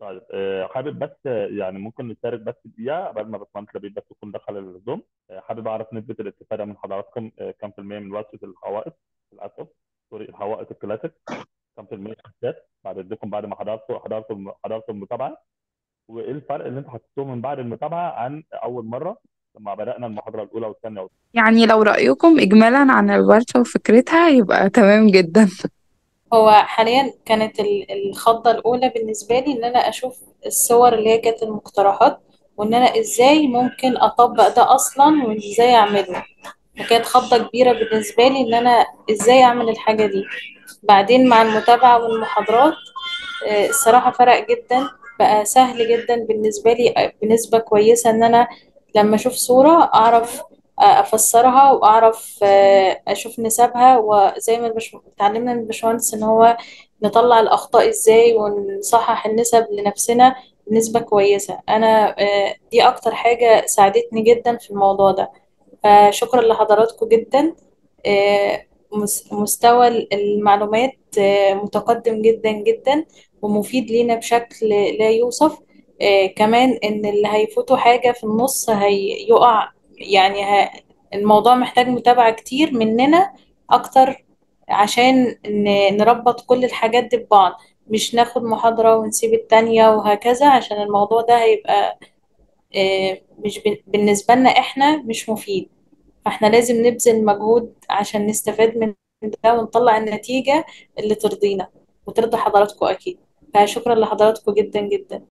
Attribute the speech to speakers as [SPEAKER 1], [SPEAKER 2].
[SPEAKER 1] طيب آه، حابب بس آه، يعني ممكن نشارك بس دقيقة قبل ما باشمهندس لبيب بس يكون دخل الزوم آه، حابب أعرف نسبة الاستفادة من حضراتكم آه، كم في المية من ورشة الحوائط الأسف سوري الحوائط الكلاسيك كم في المية شتات بعد إذنكم بعد ما حضرتوا حضرتوا حضرتوا المتابعة وإيه الفرق اللي أنتوا حسيتوه من بعد المتابعة عن أول مرة لما بدأنا المحاضرة الأولى والثانية
[SPEAKER 2] يعني لو رأيكم إجمالا عن الورشة وفكرتها يبقى تمام جدا
[SPEAKER 3] هو حاليا كانت ال- الخضة الأولى بالنسبة لي إن أنا أشوف الصور اللي هي كانت المقترحات وإن أنا إزاي ممكن أطبق ده أصلا وإزاي أعمله فكانت خضة كبيرة بالنسبة لي إن أنا إزاي أعمل الحاجة دي بعدين مع المتابعة والمحاضرات آه، الصراحة فرق جدا بقى سهل جدا بالنسبة لي آه، بنسبة كويسة إن أنا لما أشوف صورة أعرف آه، أفسرها وأعرف آه، أشوف نسبها وزي ما البش... اتعلمنا من الباشمهندس إن هو نطلع الأخطاء إزاي ونصحح النسب لنفسنا بنسبة كويسة أنا آه، دي أكتر حاجة ساعدتني جدا في الموضوع ده فشكرا لحضراتكم جدا آه، مس- مستوى المعلومات آه، متقدم جدا جدا ومفيد لينا بشكل لا يوصف آه، كمان ان اللي هيفوتوا حاجة في النص هيقع يعني ه... الموضوع محتاج متابعة كتير مننا اكتر عشان ن- نربط كل الحاجات دي ببعض مش ناخد محاضرة ونسيب التانية وهكذا عشان الموضوع ده هيبقى آه، مش بن- بالنسبة لنا احنا مش مفيد فاحنا لازم نبذل مجهود عشان نستفاد من ده ونطلع النتيجة اللي ترضينا وترضي حضراتكم أكيد فشكرا لحضراتكم جدا جدا